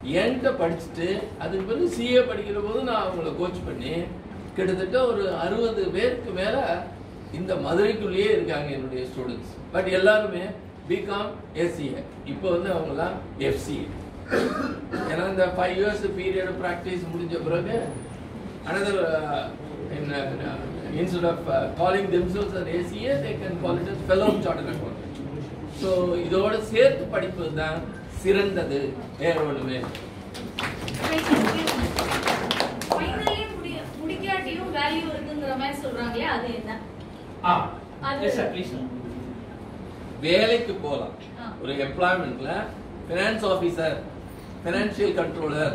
என்கிட்ட படிச்சுட்டு அதுக்கு பிறகு சிஏ படிக்கிற போது நான் அவங்கள கோச் பண்ணி கிட்டத்தட்ட ஒரு அறுபது பேருக்கு மேல இந்த மதுரைக்குள்ளேயே இருக்காங்க என்னுடைய ஸ்டூடெண்ட்ஸ் பட் எல்லாருமே பிகாம் ஏசிஏ இப்போ வந்து அவங்கலாம் எஃப்சிஏ ஏன்னா இந்த ஃபைவ் இயர்ஸ் பீரியட் ப்ராக்டிஸ் முடிஞ்ச பிறகு another uh, in, uh, instead of uh, calling themselves an ACA, they can call it as fellow chartered accountant. So இதோட சேர்த்து படிப்பது தான் சிறந்தது வேற ஒண்ணுமே இல்லை. ஃபைனலி முடி முடிக்காட்டியும் வேல்யூ இருக்குங்கிற மாதிரி சொல்றாங்களே அது என்ன ஆ அது- எஸ் சார் ப்ளீஸ் வேலைக்கு போகலாம் ஆ. ஒரு எம்ப்ளாய்மெண்ட்ல ஃபினான்ஸ் ஆஃபீஸர் ஃபினான்ஷியல் கண்ட்ரோலர்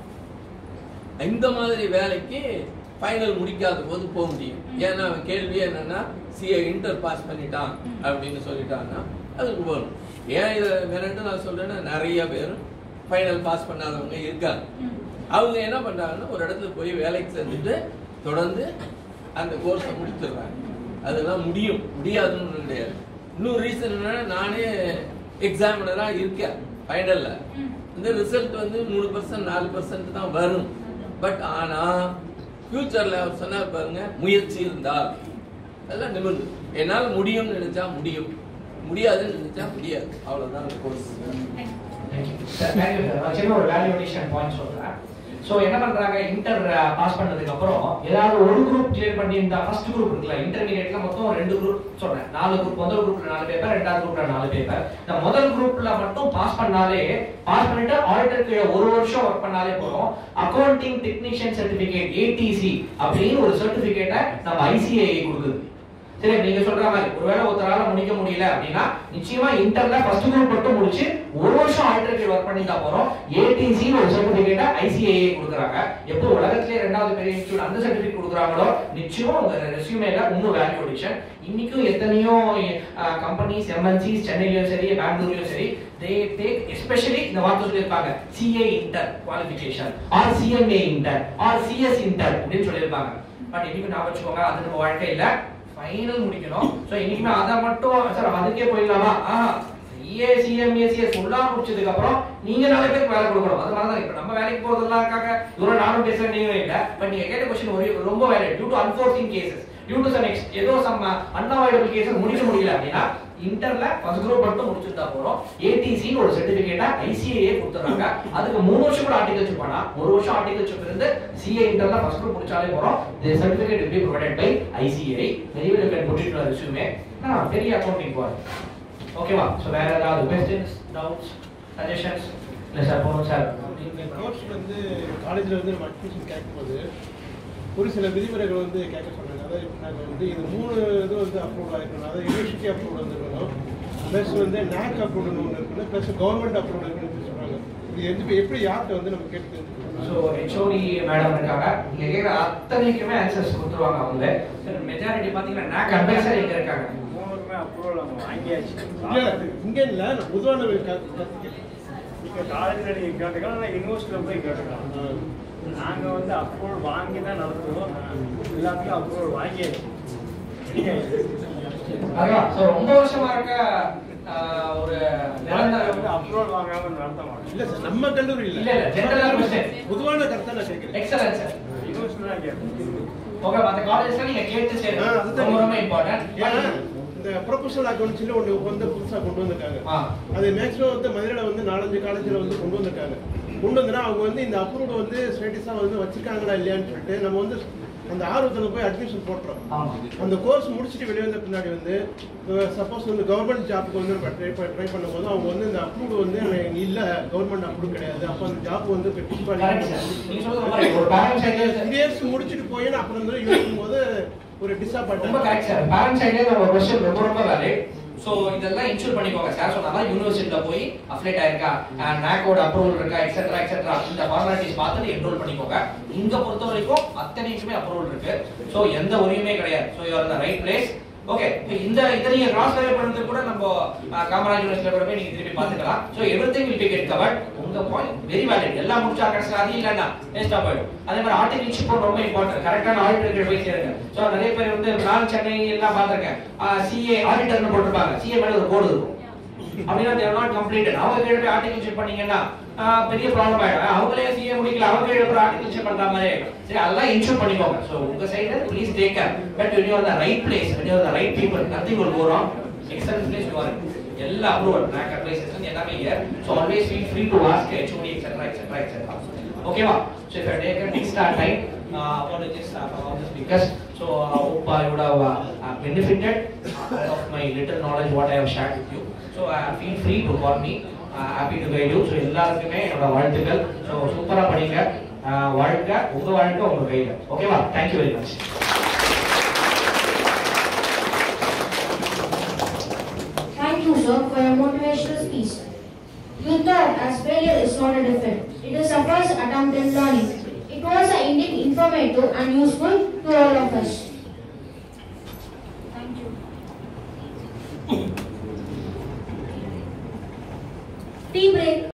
இந்த மாதிரி வேலைக்கு ஃபைனல் முடிக்காத போது போக முடியும் ஏன்னா அவன் கேள்வி என்னன்னா சிஏ இன்டர் பாஸ் பண்ணிட்டான் அப்படின்னு சொல்லிட்டான்னா அதுக்கு போகணும் ஏன் இதை வேணும்னு நான் சொல்றேன்னா நிறைய பேர் ஃபைனல் பாஸ் பண்ணாதவங்க இருக்காங்க ம். அவங்க என்ன பண்றாங்கன்னா ஒரு இடத்துல போய் வேலைக்கு சேர்ந்துட்டு தொடர்ந்து அந்த கோர்ஸை முடிச்சிடுறாங்க அதெல்லாம் முடியும் முடியாதுன்னு ஒண்ணும் கிடையாது இன்னொரு ரீசன் என்னன்னா நானே எக்ஸாமினரா இருக்கேன் ஃபைனல்ல ம். இந்த ரிசல்ட் வந்து மூணு பர்சன்ட் நாலு பர்சன்ட் தான் வரும் பட் ஆனா ஃபியூச்சர்ல அவர் சொன்னார் பாருங்க முயற்சி இருந்தால் அதெல்லாம் நிமிர்ந்து என்னால முடியும்னு நினைச்சா முடியும் முடியாதுன்னு நினைச்சா முடியாது அவ்வளவுதான் அந்த கோர்ஸ் தேங்க்யூ சார் நான் சின்ன ஒரு வேல்யூடேஷன் பாயிண்ட் சொல்றேன் ஸோ என்ன பண்றாங்க இன்டர் பாஸ் பண்ணதுக்கு அப்புறம் ஏதாவது ஒரு குரூப் கிளியர் பண்ணியிருந்தா ஃபர்ஸ்ட் குரூப் இருக்குல்ல இன்டர்மீடியட்ல மொத்தம் ரெண்டு குரூப் சொல்றேன் நாலு குரூப் முதல் குரூப்ல நாலு பேப்பர் ரெண்டாவது குரூப்ல நாலு பேப்பர் இந்த முதல் குரூப்ல மட்டும் பாஸ் பண்ணாலே பாஸ் பண்ணிட்டு ஆடிட்டருக்கு ஒரு வருஷம் ஒர்க் பண்ணாலே போதும் அக்கவுண்டிங் டெக்னீஷியன் சர்டிபிகேட் ஏடிசி அப்படின்னு ஒரு சர்டிபிகேட்டை நம்ம ஐசிஐ கொடுக்குது சரி நீங்க சொல்ற மாதிரி ஒருவேளை ஒருத்தரால முடிக்க முடியல அப்படின்னா நிச்சயமா இன்டர்ல ஃபர்ஸ்ட் குரூப் மட்டும் முடிச்சு ஒரு வருஷம் ஆல்டர்னேட்டிவ் ஒர்க் பண்ணி தான் போறோம் ஏடிசி ஒரு சர்டிபிகேட்டை ஐசிஐஏ கொடுக்குறாங்க எப்போ உலகத்திலே ரெண்டாவது பெரிய இன்ஸ்டியூட் அந்த சர்டிபிகேட் கொடுக்குறாங்களோ நிச்சயமா உங்க ரெஸ்யூமேல இன்னும் வேல்யூ அடிஷன் இன்னைக்கும் எத்தனையோ கம்பெனிஸ் எம்என்சிஸ் சென்னையிலும் சரி பெங்களூர்லயும் சரி தே டேக் எஸ்பெஷலி இந்த வார்த்தை சொல்லியிருப்பாங்க CA inter qualification or CMA inter or CS inter அப்படின்னு சொல்லியிருப்பாங்க பட் இன்னைக்கு நான் வச்சுக்கோங்க அது நம்ம வாழ்க்கையில ஃபைனல் முடிக்கணும் சோ இன்னைக்குமே அதை மட்டும் சார் அதுக்கே போயிடலாமா ஆஹா சிஏ சிஎம்ஏசிஎஸ் ஃபுல்லா முடிச்சதுக்கு அப்புறம் நீங்க நாலு பேருக்கு வேலை கொடுக்கணும் அது மாதிரி தான் இப்ப நம்ம வேலைக்கு போறதெல்லாம் இருக்காங்க இவ்வளவு நானும் பேசுறேன் நீங்களும் இல்ல பட் நீங்க கேட்ட கொஸ்டின் ஒரு ரொம்ப வேலை due to unforcing cases due to some ஏதோ சம் அன்அவாய்டபிள் கேசஸ் முடிக்க முடியல அப்படின்னா இன்டர்ல ஃபர்ஸ்ட் குரூப் மட்டும் முடிச்சுட்டா போறோம் ஏடிசின்னு ஒரு சர்டிபிகேட்டா ஐசிஏ கொடுத்துறாங்க அதுக்கு மூணு வருஷம் கூட ஆர்டிகல்ஷிப் பண்ணா ஒரு வருஷம் ஆர்டிகல்ஷிப் இருந்து சிஏ இன்டர்ல ஃபர்ஸ்ட் குரூப் முடிச்சாலே போறோம் the certificate will be provided by ICA very well you can put it to a resume ஆ பெரிய அக்கவுண்டிங் போறேன் ஓகேவா சோ வேற ஏதாவது கொஸ்டின்ஸ் டவுட்ஸ் சஜஷன்ஸ் இல்ல சார் போறோம் சார் இந்த கோர்ஸ் வந்து காலேஜில் வந்து நம்ம அட்மிஷன் கேட்கும்போது ஒரு சில விதிமுறைகள் வந்து கேட்க சொன்னாங்க அதாவது நாங்கள் வந்து இது மூணு இது வந்து அப்ரூவ் ஆகிருக்கணும் அதாவது யூனிவர்சிட்டி அப்ரூவ் வந்துருக்கணும் ப்ளஸ் வந்து நேக் அப்ரூவ்னு ஒன்று இருக்குன்னு ப்ளஸ் கவர்மெண்ட் அப்ரூவ் இருக்குன்னு சொல்கிறாங்க இது எது எப்படி யார்கிட்ட வந்து நம்ம கேட்டு தெரிஞ்சுக்கணும் ஸோ ஹெச்ஓடி மேடம் இருக்காங்க நீங்க கேட்குற அத்தனைக்குமே ஆன்சர்ஸ் கொடுத்துருவாங்க அவங்க சார் மெஜாரிட்டி பார்த்தீங்கன்னா நாக் அட்வைசர் இங்க இருக்காங்க மூணுக்குமே அப்ரூவல் அவங்க வாங்கியாச்சு இல்லை இங்கே இல்லை நான் பொதுவான ஒரு கருத்து கருத்து கேட்டேன். நீங்க காலேஜ்ல நீங்க கேட்டுக்கலாம் இல்லை யூனிவர்சிட்டியில் போய் கேட்டுக்கலாம் நாங்க வந்து அப்ரூவல் வாங்கி தான் நடத்துவோம் எல்லாத்துக்கும் அப்ரூவல் வாங்கியாச்சு அதான் ஸோ ரொம்ப வருஷமா இருக்க ஆஹ், ஒரு நிரந்தர வந்து அப்ரூவல் வாங்காம நடத்த மாட்டோம் இல்லை சார் நம்ம கல்லூரி இல்ல இல்லை இல்ல ஜெனரல் கொஸ்டின் பொதுவான கருத்தை நான் கேட்குறேன் எக்ஸலன்ட் சார் யூனிவர்சிட்டி தான் கேட்போம் ஓகே மற்ற காலேஜ்ல நீங்க கேட்டு ஆ, சேருங்க அதுதான் ரொம்ப ரொம்ப ஏன்னா இம்பார்ட்டன்ட் இந்த ப்ரொஃபஷனல் அக்கௌண்ட்ஸ்ல ஒன்று வந்து புதுசாக கொண்டு வந்திருக்காங்க ஆ. அது மேக்ஸிமம் வந்து மதுரையில் வந்து நாலஞ்சு காலேஜில் வந்து கொண்டு வந்திருக்காங்க கொண்டு வந்தனா அவங்க வந்து இந்த அப்ரூவ்டு வந்து ஸ்டேட்டஸாக வந்து வச்சிருக்காங்களா இல்லையான்னு சொல்லிட்டு நம்ம வந்து அந்த ஆர்வத்தில் போய் அட்மிஷன் போட்டுறோம் ஆமா அந்த கோர்ஸ் முடிச்சுட்டு வெளியே வந்த பின்னாடி வந்து சப்போஸ் வந்து கவர்மெண்ட் ஜாப்புக்கு வந்து நம்ம ட்ரை ட்ரை பண்ணும்போது அவங்க வந்து இந்த அப்ரூவ்டு வந்து இல்லை கவர்மெண்ட் அப்ரூவ் கிடையாது அப்போ அந்த ஜாப் வந்து கரெக்ட் சார் நீங்க சொல்றது ரொம்ப right. ஒரு பேரண்ட் சைடுல இயர்ஸ் முடிச்சுட்டு போய் நான் அப்புறம் வந்து யோசிக்கும் போது ஒரு ரொம்ப டிஸப்பாயிண்ட் கரெக்ட் சார் பேரண்ட் சைடுல நம்ம கொஸ்டின் ரொம்ப ரொம்ப வேலிட் சோ இதெல்லாம் இன்ஷூர் பண்ணிக்கோங்க சார் சொன்ன மாதிரி யூனிவர்சிட்டில போய் அப்ளேட் ஆயிருக்கா நாக்கோட அப்ரூவல் இருக்கா எக்ஸெட்ரா எக்ஸெட்ரா இந்த ஃபார்மாலிட்டிஸ் பார்த்துட்டு என்ரோல் பண்ணிக்கோங்க இங்க பொறுத்த வரைக்கும் அத்தனைக்குமே அப்ரூவல் இருக்கு சோ எந்த உரிமையுமே கிடையாது so you are the right place okay இந்த இதை நீங்க கிராஸ் வெரிஃபை பண்றது கூட நம்ம அஹ், காமராஜ் யூனிவர்சிட்டில கூட போய் நீங்க திருப்பி பார்த்துக்கலாம் so everything will be get covered உங்க பாயிண்ட் வெரி வேலிட் எல்லாம் முடிச்சா கடைசியில் அது இல்லைன்னா வேஸ்டா போயிடும் அதே மாதிரி ஆர்டிகல் ஷிப் ரொம்ப இம்பார்ட்டன்ட் கரெக்டான ஆடிட்டர் போய் சேருங்க சோ நிறைய பேர் வந்து நான் சென்னை எல்லாம் பார்த்திருக்கேன் சிஏ ஆடிட்டர்னு போட்டிருப்பாங்க சிஏ மேல ஒரு கோடு இருக்கும் அப்படின்னா தேர் நாட் கம்ப்ளீட்டட் அவங்க கீழே போய் ஆர்டிகல் செக் பண்ணீங்கன்னா ஆஹ், பெரிய ப்ராப்ளம் ஆயிடும் அவங்களே சிஏ முடிக்கல அவங்க கீழே போய் ஆர்டிகல் செக் பண்ற மாதிரி ஆயிடும். சரி அதெல்லாம் இன்ஷூர் பண்ணிக்கோங்க ஸோ உங்க side please take care but when you are the right place when you are the right people nothing will go wrong excellent place you are in. எல்லா அப்ரூவல் பேங்க் அட்வைசஸ் எல்லாமே year so always feel free to ask HOD etcetera etcetera etcetera ஓகேவா so if I take a next start time uh, apologies uh, for all the speakers so I hope I would have uh, uh, benefited uh, of my little knowledge what I have shared with you so uh, feel free to call me uh, happy to guide you so எல்லாருக்குமே என்னோட வாழ்த்துக்கள் so சூப்பராக படிங்க uh, வாழ்க்கை உங்க வாழ்க்கை உங்க கையில் ஓகேவா thank you very much Thank you, sir, for your motivational speech. You thought as failure is not a defeat. It is a first attempt in learning. It was uh, indeed informative and useful to all of us.